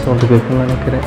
Sound கேட்குன்னு நினைக்கிறேன்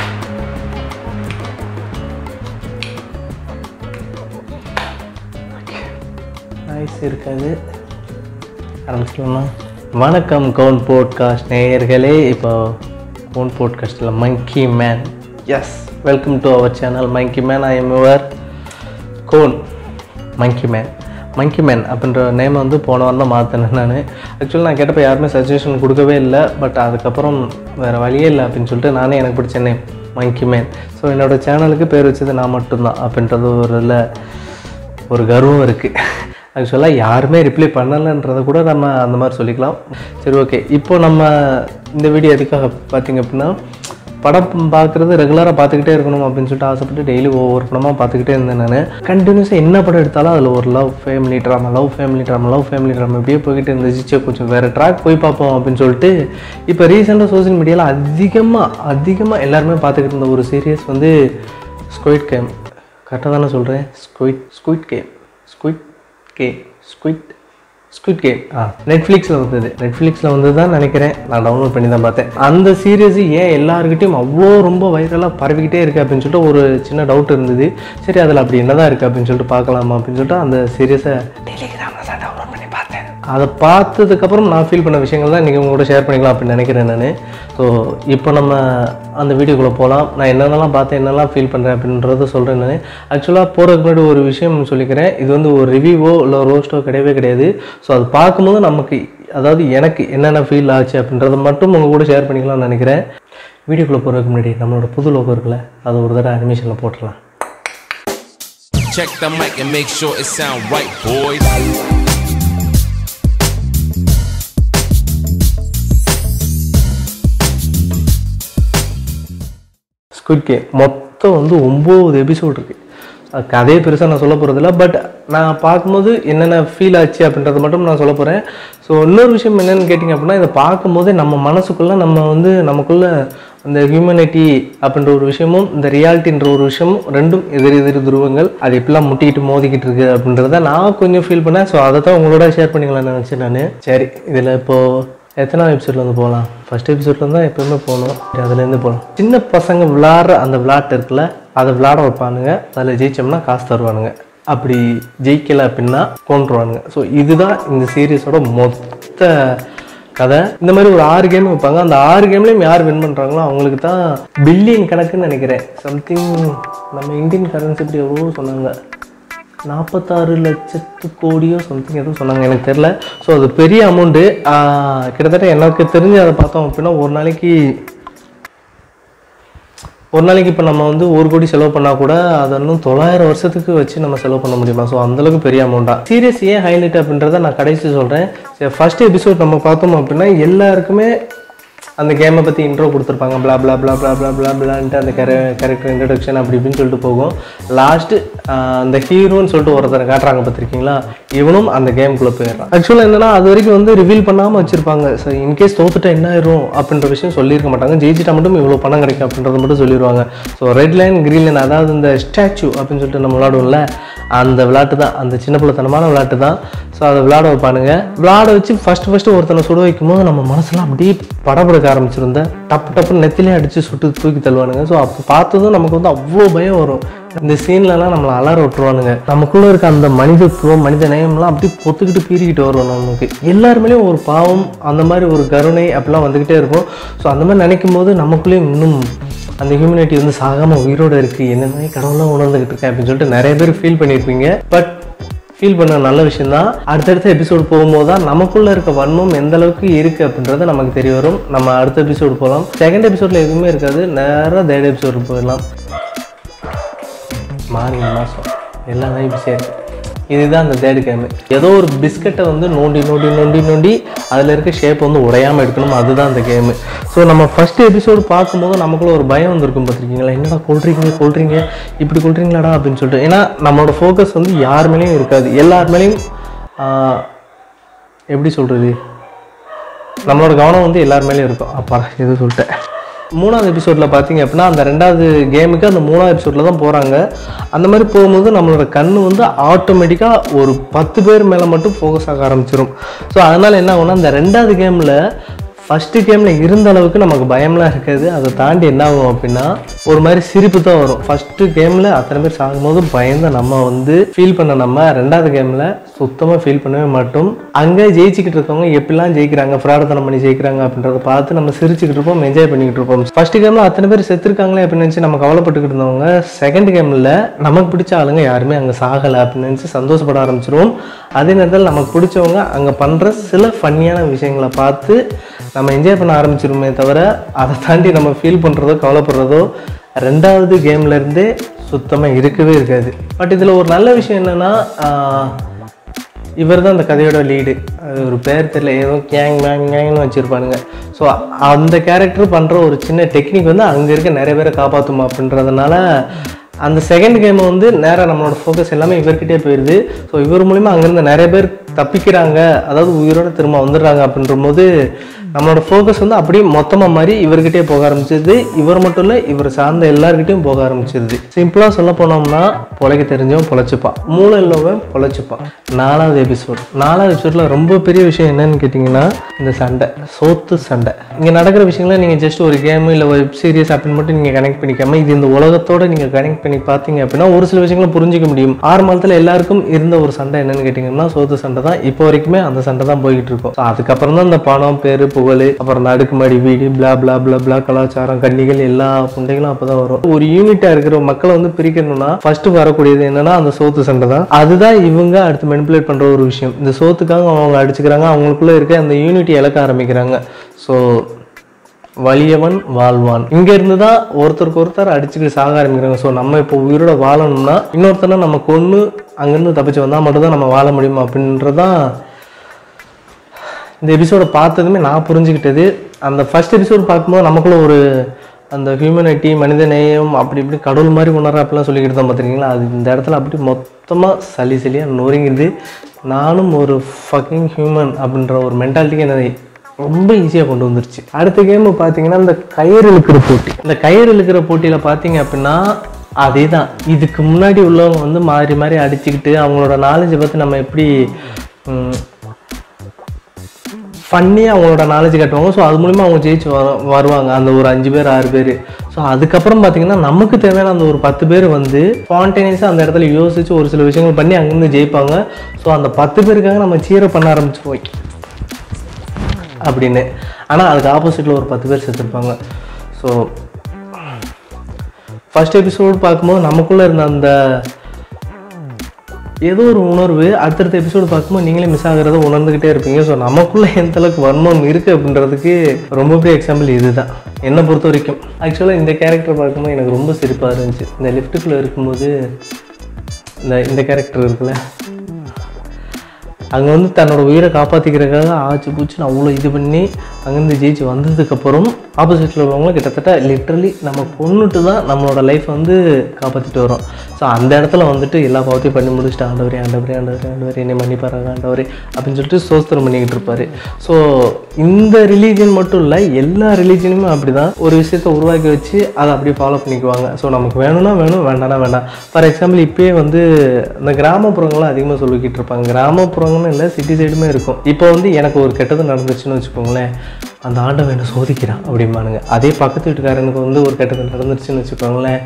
noise இருக்காது ஆரம்பிச்சிடலாமா வணக்கம் கவுன் போட்காஸ்ட் நேயர்களே இப்போ கவுன் போட்காஸ்ட்டில் monkey man yes welcome to our channel monkey man I am your கோன் மங்கி மேன் மங்கி மேன் அப்படின்ற நேம் வந்து போன வாரம் தான் மாற்றினேன் நான் ஆக்சுவலி நான் கேட்டப்போ யாருமே சஜஷன் கொடுக்கவே இல்லை பட் அதுக்கப்புறம் வேறு வழியே இல்லை அப்படின்னு சொல்லிட்டு நானே எனக்கு பிடிச்ச நேம் மங்கி மேன் ஸோ என்னோடய சேனலுக்கு பேர் வச்சது நான் மட்டும்தான் அப்படின்றது ஒரு இதில் ஒரு கர்வம் இருக்குது ஆக்சுவலாக யாருமே ரிப்ளை பண்ணலைன்றதை கூட நம்ம அந்த மாதிரி சொல்லிக்கலாம் சரி ஓகே இப்போ நம்ம இந்த வீடியோ எதுக்காக பார்த்தீங்க அப்படின்னா படம் பார்க்குறது ரெகுலராக பார்த்துக்கிட்டே இருக்கணும் அப்படின்னு சொல்லிட்டு ஆசைப்பட்டு டெய்லி ஒவ்வொரு படமாக பார்த்துக்கிட்டே இருந்தேன் நான் கண்டினியூஸாக என்ன படம் எடுத்தாலும் அதில் ஒரு love family drama love family drama love family drama இப்படியே போய்கிட்டு இருந்துச்சு சரி, கொஞ்சம் வேறு ட்ராக் போய் பார்ப்போம் அப்படின்னு சொல்லிட்டு இப்போ ரீசெண்டாக சோஷியல் மீடியாவில் அதிகமாக அதிகமாக எல்லாருமே பார்த்துக்கிட்டு இருந்த ஒரு சீரியஸ் வந்து ஸ்குயிட் கேம் கரெக்டாக தானே சொல்கிறேன் squid squid game squid game squid squid game ஆ நெட்ஃப்ளிக்ஸில் வந்தது நெட்ஃப்ளிக்ஸில் வந்து தான் நினைக்கிறேன் நான் டவுன்லோட் பண்ணி தான் பார்த்தேன் அந்த சீரியஸ் ஏன் எல்லாருக்கிட்டையும் அவ்வளோ ரொம்ப வைரலாக பரவிக்கிட்டே இருக்குது அப்படின்னு சொல்லிட்டு ஒரு சின்ன டவுட் இருந்தது சரி அதில் அப்படி என்னதான் இருக்குது அப்படின்னு சொல்லிட்டு பார்க்கலாமா அப்படின்னு சொல்லிட்டு அந்த சீரியஸை டெலிகிராமில் தான் டவுன்லோட் பண்ணி பார்த்தேன் அதை பார்த்ததுக்கப்புறம் நான் ஃபீல் பண்ண விஷயங்கள் தான் இன்றைக்கி உங்க கூட ஷேர் பண்ணிக்கலாம் அப்படின்னு நினைக்கிறேன் நான் ஸோ இப்போ நம்ம அந்த வீடியோக்குள்ளே போகலாம் நான் என்னென்னலாம் பார்த்தேன் என்னெல்லாம் ஃபீல் பண்ணுறேன் அப்படின்றத சொல்கிறேன் நான் ஆக்சுவலாக போகிறதுக்கு முன்னாடி ஒரு விஷயம் சொல்லிக்கிறேன் இது வந்து ஒரு ரிவ்யூவோ இல்லை ரோஸ்ட்டோ கிடையவே கிடையாது ஸோ அது பார்க்கும்போது நமக்கு அதாவது எனக்கு என்னென்ன ஃபீல் ஆச்சு அப்படின்றத மட்டும் உங்கள் கூட ஷேர் பண்ணிக்கலாம்னு நினைக்கிறேன் வீடியோக்குள்ளே போகிறதுக்கு முன்னாடி நம்மளோட புது லோகோ இருக்குல்ல அதை ஒரு தடவை அனிமேஷனில் போட்டுடலாம் Check the mic and make sure it sound right, boys. Squid game மொத்தம் வந்து ஒம்பது எபிசோட் இருக்குது அது கதையை பெருசாக நான் சொல்ல போகிறதில்ல பட் நான் பார்க்கும்போது என்னென்ன ஃபீல் ஆச்சு அப்படின்றத மட்டும் நான் சொல்ல போகிறேன் ஸோ இன்னொரு விஷயம் என்னென்னு கேட்டிங்க அப்படின்னா இதை பார்க்கும்போதே நம்ம மனசுக்குள்ளே நம்ம வந்து நமக்குள்ள அந்த ஹியூமனிட்டி அப்படின்ற ஒரு விஷயமும் இந்த ரியாலிட்டின்ற ஒரு விஷயமும் ரெண்டும் எதிர் எதிர் துருவங்கள் அது எப்படிலாம் முட்டிக்கிட்டு மோதிக்கிட்டு இருக்குது அப்படின்றத நான் கொஞ்சம் ஃபீல் பண்ணேன் ஸோ அதை தான் உங்களோட ஷேர் பண்ணிக்கலாம்னு நினச்சேன் நான் சரி இதில் இப்போது எத்தனாவது எபிசோட்லேருந்து போகலாம் ஃபர்ஸ்ட் எபிசோட்லேருந்து தான் எப்பவுமே போகணும் அதுலேருந்து போகலாம் சின்ன பசங்க விளாட்ற அந்த விளாட்டு இருக்குல்ல அதை விளாட வைப்பானுங்க அதில் ஜெயிச்சோம்னா காசு தருவானுங்க அப்படி ஜெயிக்கலை அப்படின்னா கொண்டுருவானுங்க ஸோ இதுதான் இந்த சீரீஸோட மொத்த கதை இந்த மாதிரி ஒரு ஆறு கேம் வைப்பாங்க அந்த ஆறு கேம்லேயும் யார் வின் பண்ணுறாங்களோ அவங்களுக்கு தான் பில்லியன் கணக்குன்னு நினைக்கிறேன் சம்திங் நம்ம இந்தியன் கரன்சி இப்படி எவ்வளோ சொன்னாங்க நாற்பத்தாறு லட்சத்து கோடியோ சம்திங் எதுவும் சொன்னாங்க எனக்கு தெரில ஸோ அது பெரிய அமௌண்ட்டு கிட்டத்தட்ட எனக்கு தெரிஞ்சு அதை பார்த்தோம் அப்படின்னா ஒரு நாளைக்கு ஒரு நாளைக்கு இப்போ நம்ம வந்து ஒரு கோடி செலவு பண்ணால் கூட அதை இன்னும் தொள்ளாயிரம் வருஷத்துக்கு வச்சு நம்ம செலவு பண்ண முடியுமா ஸோ அந்தளவுக்கு பெரிய அமௌண்ட்டா சீரியஸ் ஏன் ஹைலைட் அப்படின்றத நான் கடைசி சொல்கிறேன் ஃபர்ஸ்ட் எபிசோட் நம்ம பார்த்தோம் அப்படின்னா எல்லாருக்குமே அந்த கேமை பற்றி இன்ட்ரோ கொடுத்துருப்பாங்க blah blah blah blah blah blah plant அந்த கேர கேரக்டர் இன்ட்ரடக்ஷன் அப்படி இப்படின்னு சொல்லிட்டு போகும் லாஸ்ட்டு அந்த ஹீரோன்னு சொல்லிட்டு ஒருத்தரை காட்டுறாங்க பார்த்துருக்கீங்களா இவனும் அந்த கேம்குள்ளே போயிடுறான் ஆக்சுவலாக என்னன்னா அது வரைக்கும் வந்து ரிவீல் பண்ணாமல் வச்சிருப்பாங்க ஸோ இன்கேஸ் தோத்துட்டா என்ன ஆயிரும் அப்படின்ற விஷயம் சொல்லியிருக்க மாட்டாங்க ஜெயிச்சிட்டா மட்டும் இவ்வளோ பணம் கிடைக்கும் அப்படின்றத மட்டும் சொல்லிடுவாங்க so red line green line அதாவது இந்த ஸ்டாச்சு அப்படின்னு சொல்லிட்டு நம்ம விளாடுவோம்ல அந்த விளாட்டு தான் அந்த சின்ன பிள்ளைத்தனமான விளாட்டு தான் ஸோ அதை விளாட வைப்பானுங்க விளாட வச்சு ஃபஸ்ட்டு ஃபஸ்ட்டு ஒருத்தனை சுட வைக்கும் போது நம்ம மனசுலாம் அப்படியே படபடுக்க ஆரம்பிச்சிருந்த டப்பு டப்புன்னு நெத்திலே அடித்து சுட்டு தூக்கி தள்ளுவானுங்க ஸோ அப்போ பார்த்ததும் நமக்கு வந்து அவ்வளோ பயம் வரும் இந்த சீன்லலாம் நம்மளை அலற விட்டுருவானுங்க நமக்குள்ளே இருக்க அந்த மனிதத்துவம் மனித நேயம்லாம் அப்படியே பொத்துக்கிட்டு பீறிக்கிட்டு வரும் நமக்கு எல்லாருமேலேயும் ஒரு பாவம் அந்த மாதிரி ஒரு கருணை அப்படிலாம் வந்துக்கிட்டே இருக்கும் ஸோ அந்த மாதிரி நினைக்கும் போது நமக்குள்ளேயும் இன்னும் அந்த ஹியூமனிட்டி வந்து சாகாமல் உயிரோடு இருக்குது என்னென்ன கடவுளாக உணர்ந்துக்கிட்டு இருக்கேன் அப்படின்னு சொல்லிட்டு நிறைய பேர் ஃபீல் பண்ணியிருப்பீங்க பட் ஃபீல் பண்ண நல்ல விஷயம் தான் அடுத்தடுத்த எபிசோடு போகும்போது தான் நமக்குள்ள இருக்க வன்மம் எந்த அளவுக்கு இருக்கு அப்படின்றது நமக்கு தெரிய வரும் நம்ம அடுத்த எபிசோடு போகலாம் செகண்ட் எபிசோட்ல எதுவுமே இருக்காது நேராக தேர்ட் எபிசோடு போயிடலாம் மார்கழி மாதம் எல்லாம் பிஸியாக இருக்கு இதுதான் அந்த தேர்ட் கேமு ஏதோ ஒரு பிஸ்கட்டை வந்து நோண்டி நோண்டி நோண்டி நோண்டி அதில் இருக்க ஷேப் வந்து உடையாமல் எடுக்கணும் அதுதான் அந்த கேமு ஸோ நம்ம ஃபஸ்ட் எபிசோடு பார்க்கும்போது நமக்குள்ள ஒரு பயம் வந்திருக்கும் பார்த்துருக்கீங்களா என்னடா கொள்றீங்க கொள்றீங்க இப்படி கொள்றீங்களாடா அப்படின்னு சொல்லிட்டு ஏன்னா நம்மளோட ஃபோக்கஸ் வந்து யார் மேலேயும் இருக்காது எல்லார் மேலேயும் ஆஹ், எப்படி சொல்கிறது நம்மளோட கவனம் வந்து எல்லார் மேலேயும் இருக்கும் அப்பா எது சொல்லிட்டேன் மூணாவது எபிசோடில் பார்த்தீங்க அப்படின்னா அந்த ரெண்டாவது கேமுக்கு அந்த மூணாவது எபிசோடில் தான் போகிறாங்க அந்த மாதிரி போகும்போது நம்மளோட கண் வந்து ஆட்டோமேட்டிக்காக ஒரு பத்து பேர் மேலே மட்டும் ஃபோக்கஸ் ஆக ஆரம்பிச்சிடும் ஸோ அதனால் என்ன ஆகும்னா அந்த ரெண்டாவது கேமில் ஃபஸ்ட்டு கேமில் இருந்த அளவுக்கு நமக்கு பயம்லாம் இருக்காது அதை தாண்டி என்ன ஆகும் அப்படின்னா ஒரு மாதிரி சிரிப்பு தான் வரும் ஃபஸ்ட்டு கேமில் அத்தனை பேர் சாகும்போது பயந்து நம்ம வந்து ஃபீல் பண்ண நம்ம ரெண்டாவது கேமில் சுத்தமாக ஃபீல் பண்ணவே மாட்டோம் அங்கே ஜெயிச்சுக்கிட்டு இருக்கவங்க எப்படிலாம் ஜெயிக்கிறாங்க ஃப்ராடத்தனம் பண்ணி ஜெயிக்கிறாங்க அப்படின்றத பார்த்து நம்ம சிரிச்சுக்கிட்டு இருப்போம் என்ஜாய் பண்ணிக்கிட்டு இருப்போம் ஃபர்ஸ்ட் கேமில் அத்தனை பேர் செத்துருக்காங்களே அப்படின்னு நினச்சி நம்ம கவலைப்பட்டுக்கிட்டு இருந்தவங்க செகண்ட் கேமில் நமக்கு பிடிச்ச ஆளுங்க யாருமே அங்கே சாகலை அப்படின்னு நினச்சி சந்தோஷப்பட ஆரம்பிச்சிருவோம் அதே நேரத்தில் நமக்கு பிடிச்சவங்க அங்கே பண்ணுற சில ஃபன்னியான விஷயங்களை பார்த்து நம்ம என்ஜாய் பண்ண ஆரம்பிச்சிருமே தவிர அதை தாண்டி நம்ம ஃபீல் பண்ணுறதோ கவலைப்படுறதோ ரெண்டாவது கேம்ல இருந்தே சுத்தமாக இருக்கவே இருக்காது பட் இதில் ஒரு நல்ல விஷயம் என்னென்னா இவர் தான் அந்த கதையோட லீடு அது ஒரு பேர் தெரியல ஏதோ கேங் மேங் கேங்னு வச்சுருப்பானுங்க ஸோ அந்த கேரக்டர் பண்ணுற ஒரு சின்ன டெக்னிக் வந்து அங்கே இருக்க நிறைய பேரை காப்பாற்றுமா அப்படின்றதுனால அந்த செகண்ட் கேம் வந்து நேராக நம்மளோட ஃபோக்கஸ் எல்லாமே இவர்கிட்டே போயிடுது ஸோ இவர் மூலிமா அங்கேருந்து நிறைய பேர் தப்பிக்கிறாங்க அதாவது உயிரோட திரும்ப வந்துடுறாங்க அப்படின்ற போது நம்மளோட ஃபோக்கஸ் வந்து அப்படியே மொத்தமாக மாதிரி இவர்கிட்டயே போக ஆரம்பிச்சிருது இவர் மட்டும் இல்லை இவர் சார்ந்த எல்லார்கிட்டையும் போக ஆரம்பிச்சிருது சிம்பிளாக சொல்ல போனோம்னா பொழைக்க தெரிஞ்சவன் பொழைச்சிப்பான் மூளை இல்லவன் பொழைச்சிப்பான் நாலாவது எபிசோட் நாலாவது எபிசோடில் ரொம்ப பெரிய விஷயம் என்னன்னு கேட்டிங்கன்னா இந்த சண்டை சோத்து சண்டை இங்கே நடக்கிற விஷயங்களை நீங்கள் ஜஸ்ட் ஒரு கேம் இல்லை வெப் சீரிஸ் அப்படின்னு மட்டும் நீங்கள் கனெக்ட் பண்ணிக்காம இது இந்த உலகத்தோட நீங்கள் கனெக்ட் பண்ணி பார்த்தீங்க அப்படின்னா ஒரு சில விஷயங்களை புரிஞ்சிக்க முடியும் ஆறு மாதத்தில் எல்லாருக்கும் இருந்த ஒரு சண்டை என்னன்னு கேட்டிங்கன்னா சோத்து சண்டை தான் இப்போ வரைக்குமே அந்த சண்டை தான் போய்கிட்டு இருக்கும் So, அதுக்கப்புறம் தான் இந்த பணம் பேர் புகழ் அப்புறம் இந்த அடுக்குமாடி வீடு பிளா பிளா பிளா பிளா கலாச்சாரம் கன்னிகள் எல்லா புண்டைகளும் அப்பதான் வரும் ஒரு யூனிட்டா இருக்கிற மக்களை வந்து பிரிக்கணும்னா ஃபர்ஸ்ட் வரக்கூடியது என்னன்னா அந்த சோத்து சண்டை தான் அதுதான் இவங்க அடுத்து மெனிப்புலேட் பண்ற ஒரு விஷயம் இந்த சோத்துக்காக அவங்க அடிச்சுக்கிறாங்க அவங்களுக்குள்ள இருக்க அந்த யூனிட்டி இழக்க ஆரம்பிக்கிறாங்க ஸோ வலியவன் வாழ்வான் இங்க இருந்து தான் ஒருத்தருக்கு ஒருத்தர் அடிச்சுக்கிட்டு சாக ஆரம்பிக்கிறாங்க ஸோ நம்ம இப்போ உயிரோட வாழணும்னா இன்னொருத்தனை நம்ம கொன்று அங்கேருந்து தப்பிச்சு வந்தால் மட்டும்தான் நம்ம வாழ முடியும் அப்படின்றதான் இந்த எபிசோடை பார்த்ததுமே நான் புரிஞ்சுக்கிட்டது அந்த ஃபர்ஸ்ட் எபிசோட் பார்க்கும்போது நமக்குள்ள ஒரு அந்த ஹியூமனிட்டி மனித நேயம் அப்படி இப்படி கடவுள் மாதிரி உணர அப்படிலாம் சொல்லிக்கிட்டு தான் பார்த்துருக்கீங்களா அது இந்த இடத்துல அப்படி மொத்தமாக சளி சளியாக நொறுங்கிடுது நானும் ஒரு ஃபக்கிங் ஹியூமன் அப்படின்ற ஒரு மென்டாலிட்டிக்கு என்னை ரொம்ப ஈஸியாக கொண்டு வந்துருச்சு அடுத்த கேம் பார்த்தீங்கன்னா இந்த கயிறு இழுக்கிற போட்டி இந்த கயிறு இழுக்கிற போட்டியில் பார்த்தீங்க அப்படின்னா அதே தான் இதுக்கு முன்னாடி உள்ளவங்க வந்து மாறி மாறி அடிச்சுக்கிட்டு அவங்களோட நாலேஜை பற்றி நம்ம எப்படி ம், பண்ணி அவங்களோட நாலேஜ் கட்டுவாங்க ஸோ அது மூலிமா அவங்க ஜெயிச்சு வர வருவாங்க அந்த ஒரு அஞ்சு பேர் ஆறு பேர் ஸோ அதுக்கப்புறம் பார்த்தீங்கன்னா நமக்கு தேவையான அந்த ஒரு பத்து பேர் வந்து ஸ்பான்டேனியஸாக அந்த இடத்துல யோசிச்சு ஒரு சில விஷயங்கள் பண்ணி அங்கேருந்து ஜெயிப்பாங்க ஸோ அந்த பத்து பேருக்காக நம்ம சீரை பண்ண ஆரம்பிச்சிருவோம் அப்படின்னு ஆனால் அதுக்கு ஆப்போசிட்டில் ஒரு பத்து பேர் செத்துருப்பாங்க ஸோ ஃபர்ஸ்ட் எபிசோடு பார்க்கும்போது நமக்குள்ளே இருந்த அந்த ஏதோ ஒரு உணர்வு அடுத்தடுத்த எபிசோடு பார்க்கும்போது நீங்களே மிஸ் ஆகிறத உணர்ந்துக்கிட்டே இருப்பீங்க ஸோ நமக்குள்ளே எந்த அளவுக்கு வன்மம் இருக்குது அப்படின்றதுக்கு ரொம்ப பெரிய எக்ஸாம்பிள் இதுதான் என்னை பொறுத்த வரைக்கும் ஆக்சுவலாக இந்த கேரக்டர் பார்க்கும்போது எனக்கு ரொம்ப சிரிப்பாக இருந்துச்சு இந்த லிஃப்ட்டுக்குள்ளே இருக்கும்போது இந்த இந்த கேரக்டர் இருக்குல்ல அங்கே வந்து தன்னோட உயிரை காப்பாற்றிக்கிறதுக்காக ஆச்சு பூச்சுன்னு அவ்வளோ இது பண்ணி அங்கேருந்து ஜெயிச்சு வந்ததுக்கப்புறம் ஆப்போசிட்டில் உள்ளவங்கள கிட்டத்தட்ட லிட்ரலி நம்ம கொண்டுட்டு தான் நம்மளோட லைஃப் வந்து காப்பாற்றிட்டு வரோம் ஸோ அந்த இடத்துல வந்துட்டு எல்லா பாவத்தையும் பண்ணி முடிச்சுட்டு ஆண்டவரே ஆண்டவரே ஆண்டவரே ஆண்டவரே என்னை மன்னிப்பாராங்க ஆண்டவரே அப்படின்னு சொல்லிட்டு சோஸ்திரம் பண்ணிக்கிட்டு இருப்பாரு ஸோ இந்த ரிலீஜன் மட்டும் இல்லை எல்லா ரிலீஜனுமே அப்படி தான் ஒரு விஷயத்தை உருவாக்கி வச்சு அதை அப்படியே ஃபாலோ பண்ணிக்குவாங்க ஸோ நமக்கு வேணும்னா வேணும் வேண்டாம்னா வேண்டாம் ஃபார் எக்ஸாம்பிள் இப்பயே வந்து இந்த கிராமப்புறங்கள்லாம் அதிகமாக சொல்லிக்கிட்டு இருப்பாங்க கிராமப்புறங்கள்னு இல்லை சிட்டி சைடுமே இருக்கும் இப்போ வந்து எனக்கு ஒரு கெட்டது நடந்துச்சுன்னு வச்சுக்கோங்களேன் அந்த ஆண்டவன் என்ன சோதிக்கிறான் அப்படிம்பானுங்க அதே பக்கத்து வீட்டுக்காரனுக்கு வந்து ஒரு கெட்டது நடந்துருச்சுன்னு வச்சுக்கோங்களேன்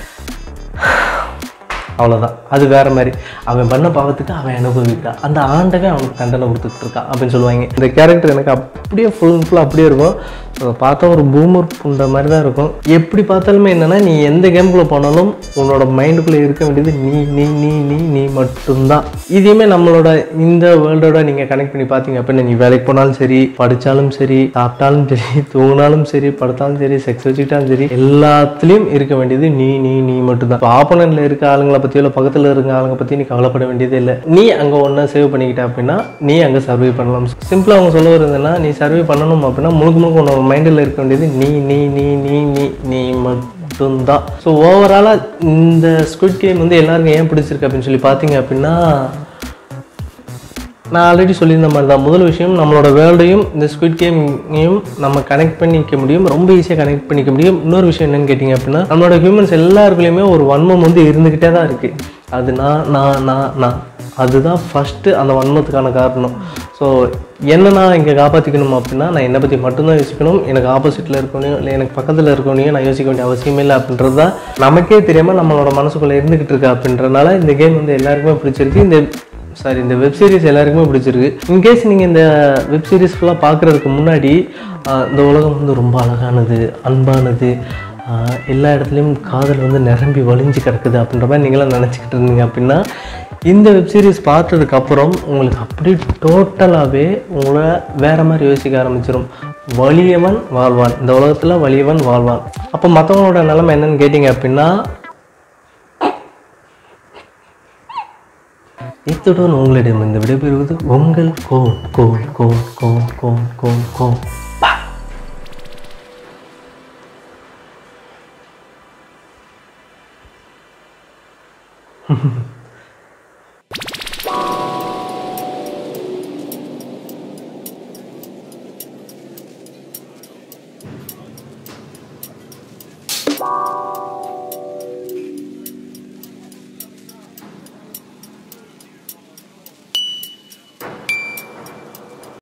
அவ்வளோதான் அது வேற மாதிரி அவன் பண்ண பாவத்துக்கு அவன் அனுபவிக்கிறான் அந்த ஆண்டவன் அவனுக்கு தண்டனை கொடுத்துட்டு இருக்கான் அப்படின்னு சொல்லுவாங்க இந்த கேரக்டர் எனக்கு அப்படியே ஃபுல் அண்ட் ஃபுல்லாக அப்படியே இருக்கும் ஸோ பார்த்தா ஒரு பூமர் புண்ட மாதிரி தான் இருக்கும் எப்படி பார்த்தாலுமே என்னன்னா நீ எந்த கேமுக்குள்ளே போனாலும் உன்னோட மைண்டுக்குள்ளே இருக்க வேண்டியது நீ நீ நீ நீ நீ மட்டும்தான் இதையுமே நம்மளோட இந்த வேர்ல்டோட நீங்கள் கனெக்ட் பண்ணி பார்த்தீங்க அப்படின்னா நீ வேலைக்கு போனாலும் சரி படித்தாலும் சரி சாப்பிட்டாலும் சரி தூங்கினாலும் சரி படுத்தாலும் சரி செக்ஸ் வச்சுக்கிட்டாலும் சரி எல்லாத்துலேயும் இருக்க வேண்டியது நீ நீ நீ மட்டும்தான் இப்போ ஆப்போனண்ட்ல இருக்க ஆளுங்களை பற்றியோ இல்லை பக்கத்தில் இருக்க ஆளுங்க பற்றி நீ கவலைப்பட வேண்டியதே இல்லை நீ அங்கே ஒன்றை சேவ் பண்ணிக்கிட்ட அப்படின்னா நீ அங்கே சர்வே பண்ணலாம் சிம்பிளாக அவங்க சொல்ல வருதுன்னா நீ சர்வே பண்ணணும் அப்படின்னா முழுக்க முழுக்க உன்னோட மைண்டில் இருக்க வேண்டியது நீ நீ நீ நீ நீ நீ மட்டும்தான் ஸோ ஓவராலாக இந்த ஸ்குவிட் கேம் வந்து எல்லாருக்கும் ஏன் பிடிச்சிருக்கு அப்படின்னு சொல்லி பார்த்தீங்க அப்படின்னா நான் ஆல்ரெடி சொல்லியிருந்த மாதிரி தான் முதல் விஷயம் நம்மளோட வேர்ல்டையும் இந்த ஸ்குவிட் கேமையும் நம்ம கனெக்ட் பண்ணிக்க முடியும் ரொம்ப ஈஸியாக கனெக்ட் பண்ணிக்க முடியும் இன்னொரு விஷயம் என்னன்னு கேட்டிங்க அப்படின்னா நம்மளோட ஹியூமன்ஸ் எல்லாருக்குள்ளேயுமே ஒரு வன்மம் வந்து இருந்துக்கிட்டே தான் இருக்குது அது நான் நான் நான் நான் அதுதான் ஃபஸ்ட்டு அந்த வன்மத்துக்கான காரணம் ஸோ என்ன நான் இங்கே காப்பாற்றிக்கணும் அப்படின்னா நான் என்னை பற்றி மட்டும்தான் யோசிக்கணும் எனக்கு ஆப்போசிட்டில் இருக்கணும் இல்லை எனக்கு பக்கத்தில் இருக்கணும் நான் யோசிக்க வேண்டிய அவசியமே இல்லை அப்படின்றது தான் நமக்கே தெரியாமல் நம்மளோட மனசுக்குள்ளே இருந்துக்கிட்டு இருக்கு அப்படின்றனால இந்த கேம் வந்து எல்லாருக்குமே பிடிச்சிருக்கு இந்த சாரி இந்த வெப் சீரிஸ் எல்லாருக்குமே பிடிச்சிருக்கு இன்கேஸ் நீங்கள் இந்த வெப் சீரிஸ் ஃபுல்லாக பார்க்குறதுக்கு முன்னாடி ஆஹ், இந்த உலகம் வந்து ரொம்ப அழகானது அன்பானது ஆஹ், எல்லா இடத்துலையும் காதல் வந்து நிரம்பி வழிஞ்சு கிடக்குது அப்படின்ற மாதிரி நீங்களாம் நினச்சிக்கிட்டு இருந்தீங்க அப்படின்னா இந்த வெப் சீரிஸ் பார்த்ததுக்கப்புறம் உங்களுக்கு அப்படியே டோட்டலாகவே உங்களை வேறு மாதிரி யோசிக்க ஆரம்பிச்சிடும் வலியவன் வாழ்வான் இந்த உலகத்தில் வலியவன் வாழ்வான் அப்போ மற்றவங்களோட நிலைமை என்னன்னு கேட்டிங்க அப்படின்னா இத்துடன் உங்களிடம் இந்த விடைபெறுவது உங்கள் கோன் கோன் கோன் கோன் கோன் கோன் கோன் பா.